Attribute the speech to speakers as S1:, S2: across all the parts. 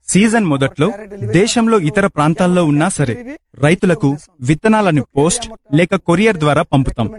S1: season మొదట్లో దేశంలో ఇతర ప్రాంతాల్లో ఉన్నా సరే రైతులకు విత్తనాలను పోస్ట్ లేక కొరియర్ ద్వారా పంపుతాం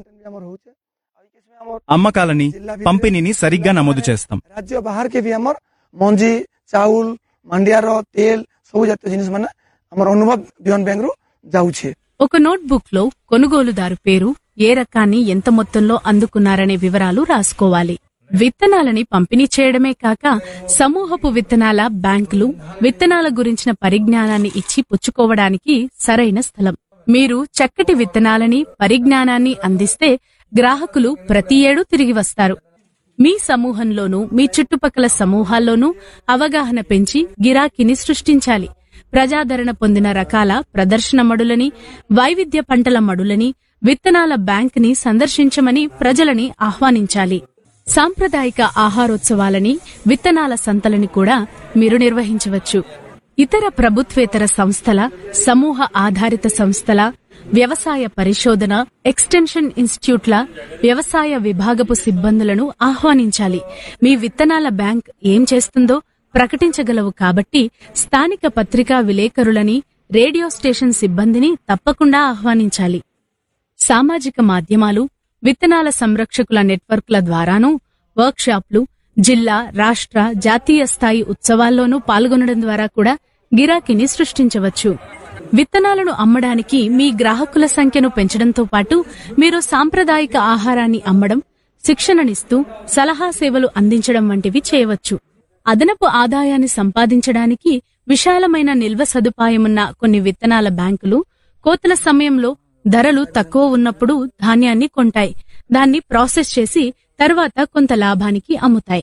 S1: అమ్మకాలని పంపిణీని సరిగ్గా నమోదు చేస్తాం
S2: ରାଜ୍ୟ ବାହାରକେ ବି ଆମର ମଞ୍ଜି ଚାଉଳ ମାଣ୍ଡିଆର ତେଲ ସବୁ ଜାତୀୟ ଜିନିଷ ମାନେ ଆମର ଅନୁଭବ ବିହନ ବ୍ୟାଙ୍କରୁ ଯାଉଛେ
S3: ఒక నోట్బుక్ లో కొనుగోలుదారు పేరు ఏ రకాన్ని ఎంత మొత్తంలో అందుకున్నారనే వివరాలు రాసుకోవాలి విత్తనాలని పంపిణీ చేయడమే కాక సమూహపు విత్తనాల బ్యాంకులు విత్తనాల గురించిన పరిజ్ఞానాన్ని ఇచ్చి పుచ్చుకోవడానికి సరైన స్థలం మీరు చక్కటి విత్తనాలని పరిజ్ఞానాన్ని అందిస్తే గ్రాహకులు ప్రతి ఏడూ తిరిగి వస్తారు మీ సమూహంలోనూ మీ చుట్టుపక్కల సమూహాల్లోనూ అవగాహన పెంచి గిరాకీని సృష్టించాలి ప్రజాదరణ పొందిన రకాల ప్రదర్శన మడులని వైవిధ్య పంటల మడులని విత్తనాల బ్యాంక్ ని సందర్శించమని ప్రజలని ఆహ్వానించాలి సాంప్రదాయిక ఆహారోత్సవాలని విత్తనాల సంతలని కూడా మీరు నిర్వహించవచ్చు ఇతర ప్రభుత్వేతర సంస్థల సమూహ ఆధారిత సంస్థల వ్యవసాయ పరిశోధన ఎక్స్టెన్షన్ ఇన్స్టిట్యూట్ల వ్యవసాయ విభాగపు సిబ్బందులను ఆహ్వానించాలి మీ విత్తనాల బ్యాంక్ ఏం చేస్తుందో ప్రకటించగలవు కాబట్టి స్థానిక పత్రికా విలేకరులని రేడియో స్టేషన్ సిబ్బందిని తప్పకుండా ఆహ్వానించాలి సామాజిక మాధ్యమాలు విత్తనాల సంరక్షకుల నెట్వర్క్ల ద్వారానూ వర్క్షాప్లు జిల్లా రాష్ట్ర జాతీయ స్థాయి ఉత్సవాల్లోనూ పాల్గొనడం ద్వారా కూడా గిరాకీని సృష్టించవచ్చు విత్తనాలను అమ్మడానికి మీ గ్రాహకుల సంఖ్యను పెంచడంతో పాటు మీరు సాంప్రదాయిక ఆహారాన్ని అమ్మడం శిక్షణనిస్తూ సలహా సేవలు అందించడం వంటివి చేయవచ్చు అదనపు ఆదాయాన్ని సంపాదించడానికి విశాలమైన నిల్వ సదుపాయమున్న కొన్ని విత్తనాల బ్యాంకులు కోతల సమయంలో ధరలు తక్కువ ఉన్నప్పుడు ధాన్యాన్ని కొంటాయి దాన్ని ప్రాసెస్ చేసి తర్వాత కొంత లాభానికి అమ్ముతాయి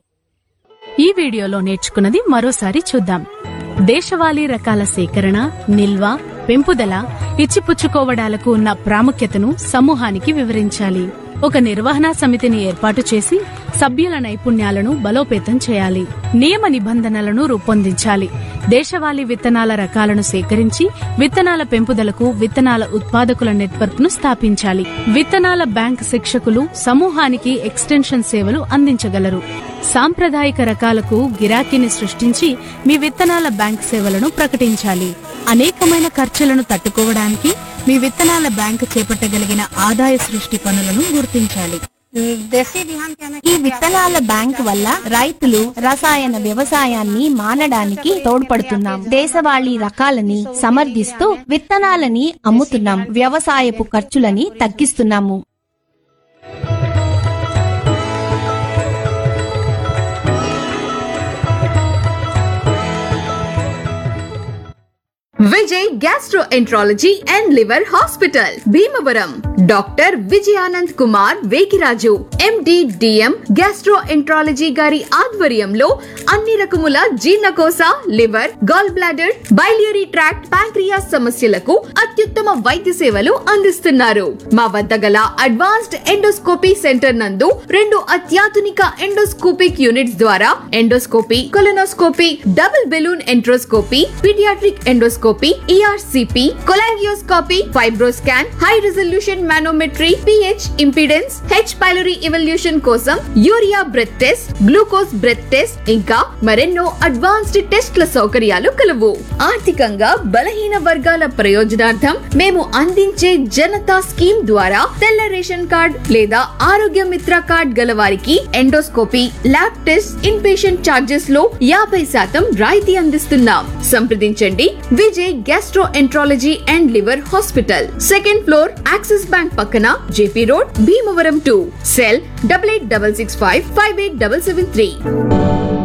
S3: ఈ వీడియోలో నేర్చుకున్నది మరోసారి చూద్దాం దేశవాళీ రకాల సేకరణ నిల్వ పెంపుదల ఇచ్చిపుచ్చుకోవడాలకు ఉన్న ప్రాముఖ్యతను సమూహానికి వివరించాలి ఒక నిర్వహణా సమితిని ఏర్పాటు చేసి సభ్యుల నైపుణ్యాలను బలోపేతం చేయాలి నియమ నిబంధనలను రూపొందించాలి దేశవాళీ విత్తనాల రకాలను సేకరించి విత్తనాల పెంపుదలకు విత్తనాల ఉత్పాదకుల నెట్వర్క్ ను స్థాపించాలి విత్తనాల బ్యాంక్ శిక్షకులు సమూహానికి ఎక్స్టెన్షన్ సేవలు అందించగలరు సాంప్రదాయిక రకాలకు గిరాకీని సృష్టించి మీ విత్తనాల బ్యాంక్ సేవలను ప్రకటించాలి అనేకమైన ఖర్చులను తట్టుకోవడానికి మీ విత్తనాల బ్యాంక్ చేపట్టగలిగిన ఆదాయ సృష్టి పనులను గుర్తించాలి
S4: ఈ విత్తనాల బ్యాంక్ వల్ల రైతులు రసాయన వ్యవసాయాన్ని మానడానికి తోడ్పడుతున్నాం దేశవాళీ రకాలని సమర్థిస్తూ విత్తనాలని అమ్ముతున్నాం వ్యవసాయపు ఖర్చులని తగ్గిస్తున్నాము
S5: Vijay gastroenterology and liver hospital Bhimavaram doctor Vijayanand Kumar Vekiraju MD DM gastroenterology గారి ఆధ్వర్యంలో అన్ని రకముల జీర్ణకోశ liver gall bladder biliary tract pancreas సమస్యలకు అత్యుత్తమ వైద్య సేవలు అందిస్తున్నారు మా వద్ద గల అడ్వాన్స్డ్ ఎండోస్కోపీ సెంటర్ నందు రెండు అత్యాధునిక ఎండోస్కోపిక్ యూనిట్స్ ద్వారా endoscopy colonoscopy double balloon enteroscopy paediatric endoscopy ERCP cholangioscopy fibroscan high resolution manometry pH impedance H pylori evaluation కోసం urea breath test glucose breath test ఇంకా మరెన్నో అడ్వాన్స్డ్ టెస్ట్ల సౌకర్యాలు కలవు ఆర్థికంగా బలహీన వర్గాల ప్రయోజనార్థం మేము అందించే జనతా స్కీమ్ ద్వారా తెల్ల రేషన్ కార్డ్ లేదా ఆరోగ్య మిత్ర కార్డ్ గల వారికి endoscopy lab test in patient charges లో యాభై శాతం రాయితీ అందిస్తున్నాం సంప్రదించండి Vijay gastroenterology and liver hospital second floor Axis bank పక్కన JP road Bhimavaram to cell double eight double six five five eight double seven three